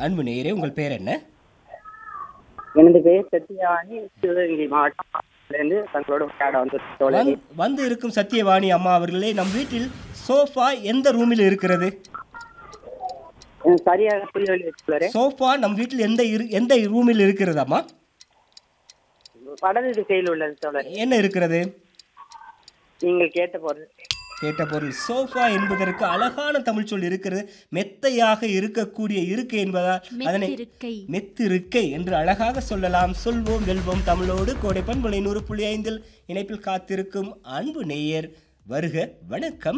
அன்பு நேயரே உங்கள் பேர் என்ன எனது பெயர் சத்யவாணி சிவகங்கை மாவட்டத்திலிருந்து தங்களோட விளையாட வந்து தோழரே வந்- வந்து இருக்கும் சத்யவாணி அம்மா அவர்களே நம் வீட்டில் சோஃபா எந்த ரூமில் இருக்கிறது எனக்கு சரியாக புரியவில்லை தோழரே சோஃபா நம் வீட்டில் எந்த இரு எந்த ரூமில் இருக்கிறதாம்மா வடது திசையில் உள்ளது தோழரே என்ன இருக்கிறது நீங்கள் கேட்ட பொருள் கேட்ட பொருள் சோஃபா என்பதற்கு அழகான தமிழ் சொல் இருக்கிறது மெத்தையாக இருக்கக்கூடிய இருக்கை என்பதால் அதனை மெத்திருக்கை மெத்திருக்கை என்று அழகாக சொல்லலாம் சொல்வோம் வெல்வோம் தமிழோடு கோடை பண்புலை நூறு புள்ளி ஐந்தில் இணைப்பில் காத்திருக்கும் அன்பு நேயர் வருக வணக்கம்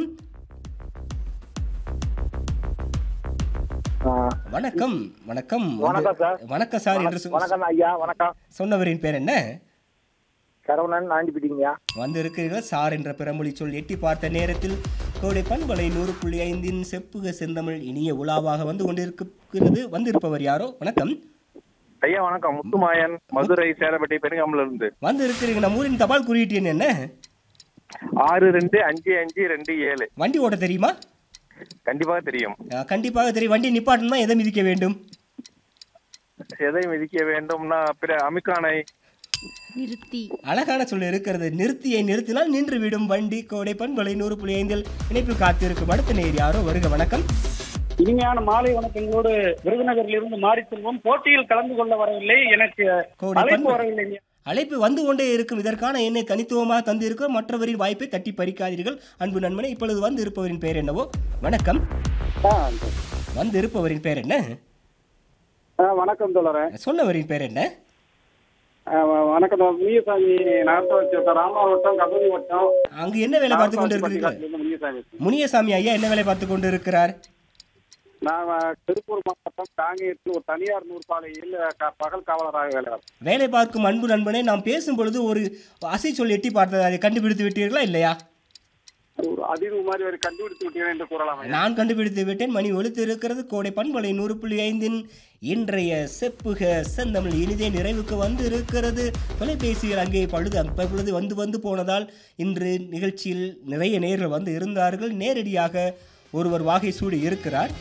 வணக்கம் வணக்கம் வணக்கம் சார். வணக்கம் சார் என்று சொ- வணக்கம் ஐயா வணக்கம் சொன்னவரின் பேர் என்ன சரவணன் நாண்டிப்பிட்டீங்கய்யா வந்து இருக்கிறீர்கள் சார் என்ற பிறமொழி சொல் எட்டி பார்த்த நேரத்தில் கோடை பண்பலை நூறு புள்ளி ஐந்தின் செப்புக செந்தமிழ் இனிய உலாவாக வந்து கொண்டிருக்கிறது வந்திருப்பவர் யாரோ வணக்கம் ஐயா வணக்கம் முத்துமாயன் மதுரை சேலப்பட்டி பெருங்காமல இருந்து வந்து இருக்கிறீங்க நம்ம ஊரின் தபால் குறியீட்டு எண் என்ன ஆறு ரெண்டு அஞ்சு அஞ்சு ரெண்டு ஏழு வண்டி ஓட்ட தெரியுமா கண்டிப்பாக தெரியும் அஹ், கண்டிப்பாக தெரியும் வண்டி நிப்பாட்டணும்னா எதை மிதிக்க வேண்டும் எதை மிதிக்க வேண்டும்னா பிற அமிக்கானை நிறுத்தி அழகான சொல் இருக்கிறது நிறுத்தியை நிறுத்தினால் நின்று விடும் வண்டி கோடை பண்பலை நூறு புள்ளி ஐந்தில் இணைப்பில் காத்திருக்கும் அடுத்த நேர் யாரோ வருக வணக்கம் இனிமையான மாலை வணக்கங்களோடு விருதுநகரிலிருந்து மாறி செல்வோம் போட்டியில் கலந்து கொள்ள வரவில்லை எனக்கு கோடை அழைப்பு பண்பு- வரவில்லை அழைப்பு வந்து கொண்டே இருக்கும் இதற்கான எண்ணை தனித்துவமாக தந்திருக்கிறோம் மற்றவரின் வாய்ப்பை தட்டி பறிக்காதீர்கள் அன்பு நண்பனே இப்பொழுது வந்து இருப்பவரின் பெயர் என்னவோ வணக்கம் வந்து இருப்பவரின் பெயர் என்ன வணக்கம் தோழரே சொன்னவரின் பெயர் என்ன வணக்கம் முனியசாமி நாகப்பட்டி ராமாவட்டம் கபடி வட்டம் அங்கு என்ன வேலை பார்த்து கொண்டு இருக்கிறீர்கள் முனியசாமி முனியசாமி ஐயா என்ன வேலை பார்த்து கொண்டு இருக்கிறார் நான் திருப்பூர் மாவட்டம் காங்கேயத்தில் ஒரு தனியார் நூற்பாலையில் க- பகல் காவலராக வேலை பார்க்கிறேன். வேலை பார்க்கும் அன்பு நண்பனே நாம் பேசும் பொழுது ஒரு அசை சொல் எட்டி பார்த்தது அதை கண்டுபிடித்து விட்டீர்களா இல்லையா ஒரு அதிர்வு மாதிரி ஒரு கண்டுபிடித்து விட்டீர்கள் என்று கூறலாம் ஐயா. நான் கண்டுபிடித்து விட்டேன் மணி ஒலித்து இருக்கிறது கோடை பண்பலை நூறு புள்ளி ஐந்தின் இன்றைய செப்புக செந்தமிழ் இனிதே நிறைவுக்கு வந்து இருக்கிறது தொலைபேசிகள் அங்கே பழுது அப்பொழுது வந்து வந்து போனதால் இன்று நிகழ்ச்சியில் நிறைய நேர்கள் வந்து இருந்தார்கள் நேரடியாக ஒருவர் வாகை சூடி இருக்கிறார்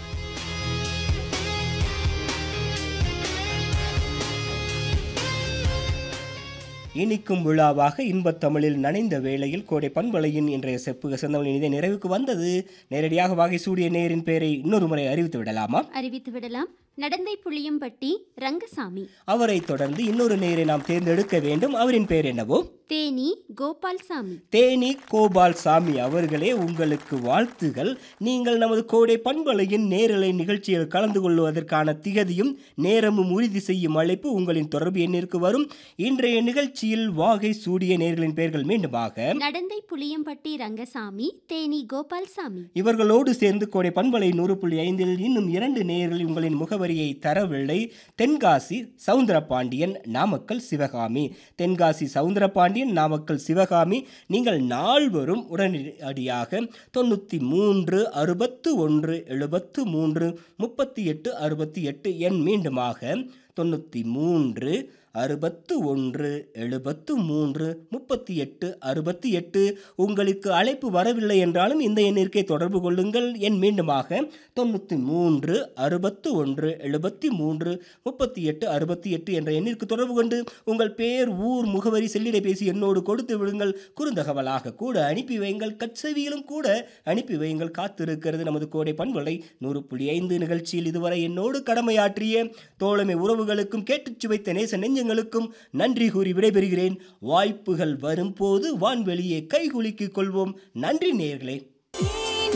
இனிக்கும் விழாவாக இன்பத் தமிழில் நனைந்த வேளையில் கோடை பண்பலையின் இன்றைய செப்புக செந்தமிழ் இனிதே நிறைவுக்கு வந்தது நேரடியாக வாகை சூடிய நேரின் பெயரை இன்னொரு முறை அறிவித்து விடலாமா அறிவித்து விடலாம் நடந்தை புளியம்பட்டி ரங்கசாமி அவரை தொடர்ந்து இன்னொரு நேரை நாம் தேர்ந்தெடுக்க வேண்டும் அவரின் பெயர் என்னவோ தேனி கோபால்சாமி தேனி கோபால் சாமி அவர்களே உங்களுக்கு வாழ்த்துகள் நீங்கள் நமது கோடை பண்பலையின் நேரலை நிகழ்ச்சியில் கலந்து கொள்வதற்கான திகதியும் நேரமும் உறுதி செய்யும் அழைப்பு உங்களின் தொடர்பு எண்ணிற்கு வரும் இன்றைய நிகழ்ச்சியில் வாகை சூடிய நேர்களின் பெயர்கள் மீண்டுமாக நடந்தை புளியம்பட்டி ரங்கசாமி தேனி கோபால்சாமி இவர்களோடு சேர்ந்து கோடை பண்பலை நூறு புள்ளி ஐந்தில் இன்னும் இரண்டு நேயர்கள் உங்களின் முகவரியை தரவில்லை தென்காசி சவுந்தரபாண்டியன் நாமக்கல் சிவகாமி தென்காசி சவுந்தரபாண்டியன் நாமக்கல் சிவகாமி நீங்கள் நால்வரும் உடனடியாக தொண்ணூற்றி மூன்று அறுபத்து ஒன்று எழுபத்து மூன்று முப்பத்தி எட்டு அறுபத்தி எட்டு எண் மீண்டுமாக தொண்ணூற்றி மூன்று அறுபத்து ஒன்று எழுபத்து மூன்று முப்பத்தி எட்டு அறுபத்தி எட்டு உங்களுக்கு அழைப்பு வரவில்லை என்றாலும் இந்த எண்ணிற்கே தொடர்பு கொள்ளுங்கள் எண் மீண்டுமாக தொண்ணூற்றி மூன்று அறுபத்து ஒன்று எழுபத்தி மூன்று முப்பத்தி எட்டு அறுபத்தி எட்டு என்ற எண்ணிற்கு தொடர்பு கொண்டு உங்கள் பேர் ஊர் முகவரி செல்லிடைபேசி எண்ணோடு கொடுத்து விடுங்கள் குறுந்தகவலாக கூட அனுப்பி வையுங்கள் கட்செவியிலும் கூட அனுப்பி வையுங்கள் காத்திருக்கிறது நமது கோடை பண்பலை நூறு புள்ளி ஐந்து நிகழ்ச்சியில் இதுவரை என்னோடு கடமையாற்றிய தோழமை உறவுகளுக்கும் கேட்டுச் சுவைத்த நேச நெஞ்சங்களுக்கும் நன்றி கூறி விடைபெறுகிறேன் வாய்ப்புகள் வரும்போது வான்வெளியே கைகுலுக்கிக் கொள்வோம் நன்றி நேயர்களே